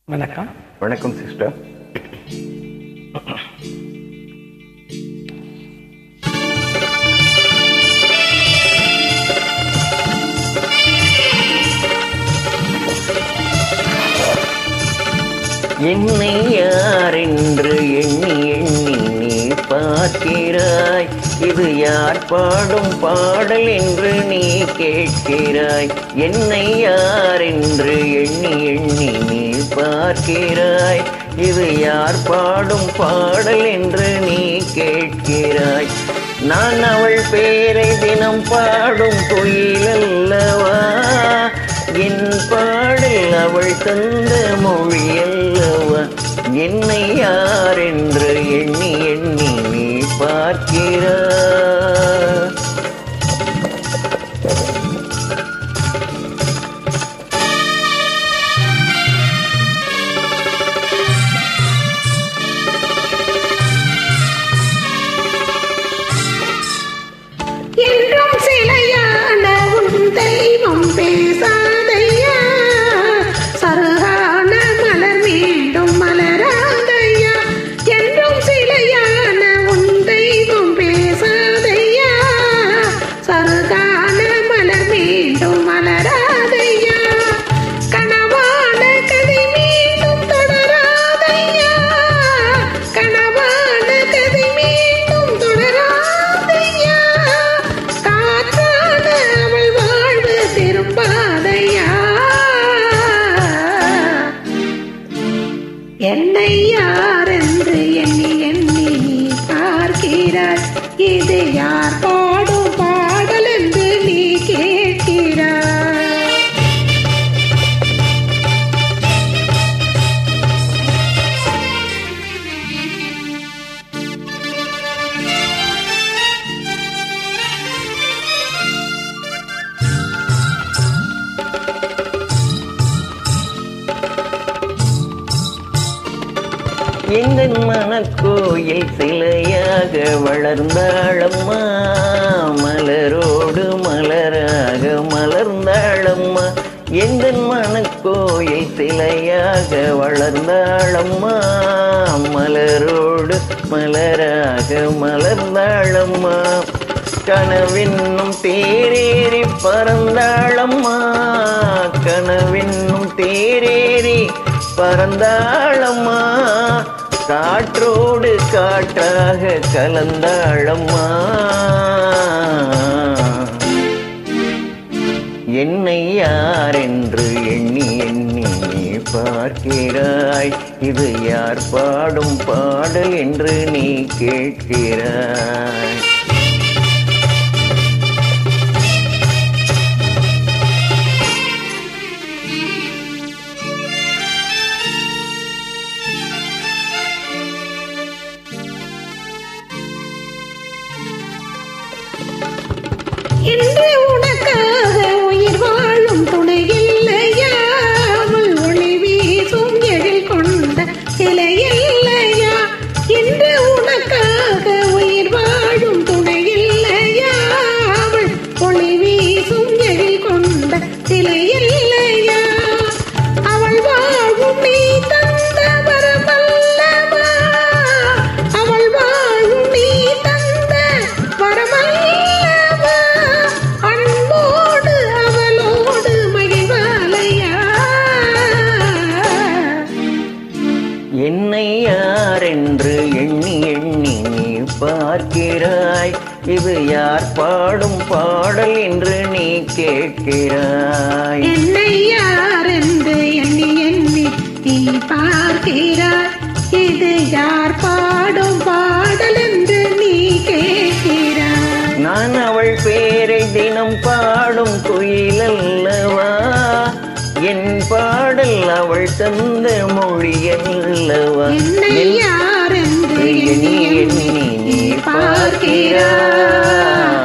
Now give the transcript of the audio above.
வணக்கம் வணக்கம் சிஸ்டர் என்னை யார் என்று எண்ணி எண்ணி நீ பார்க்கிறாய் இது யார் பாடும் பாடல் என்று நீ கேட்கிறாய் என்னை யார் என்று எண்ணி எண்ணி நீ பார்க்கிறாய் இது யார் பாடும் பாடல் என்று நீ கேட்கிறாய் நான் அவள் பேரை தினம் பாடும் குயில் அல்லவா என் பாடல் அவள் தந்த மொழி அல்லவா என்னை யார் என்று எண்ணி எண்ணி நீ பார்க்கிறாய் என்றும் சிலையான உன் தெய்வம் பேசாதையா சருகான மலர் மீண்டும் மலராதையா என்றும் சிலையான உன் தெய்வம் பேசாதையா சருகான மலர் மீண்டும் மலராதையா கனவான கதை மீண்டும் தொடராதையா கனவான கதை மீண்டும் தொடராதையா காற்றான அவள் வாழ்வு திரும்பாதையா என்னை யார் என்று எண்ணி எண்ணி நீ பார்க்கிறாய் இது யார் பாடும் பாடல் என்று நீ கேட்கிறாய் எங்கள் மனக்கோயில் சிலையாக வளர்ந்தாளம்மா மலரோடு மலராக மலர்ந்தாளம்மா எங்கள் மனக்கோயில் சிலையாக வளர்ந்தாளம்மா மலரோடு மலராக மலர்ந்தாளம்மா கனவென்னும் தேரேறி பறந்தாளம்மா கனவென்னும் தேரேறி பறந்தாளம்மா காற்றோடு காற்றாக கலந்தாளம்மா என்னை யார் என்று எண்ணி எண்ணி நீ பார்க்கிறாய் இது யார் பாடும் பாடல் என்று நீ கேட்கிறாய் இன்று உனக்காக உயிர் வாழும் துணை இல்லையா அவள் ஒளி வீசும் எழில் கொண்ட சிலை இல்லையா இன்று உனக்காக உயிர் வாழும் துணை இல்லையா அவள் ஒளி வீசும் எழில் கொண்ட சிலை இல்லையா அவள் வாழும் நீ தந்த வரமல்லவா அவள் வாழும் நீ தந்த வரமல்லவா அன்போடு அவளோடு மகிழ்வாலையா என்னை யார் என்று எண்ணி எண்ணி நீ பார்க்கிறாய் இது யார் பாடும் பாடல் என்று நீ கேட்கிறாய் என்னை யார் என்று எண்ணி எண்ணி நீ பார்க்கிறாய் இது யார் பாடும் பாடல் என்று நீ கேட்கிறாய் நான் அவள் பேரை தினம் பாடும் குயில் அல்லவா என் பாடல் அவள் தந்த மொழி அல்லவா என்னை என் யார் என்று எண்ணி எண்ணி எண்ணி எண்ணி நீ நீ பார்க்கிறாய்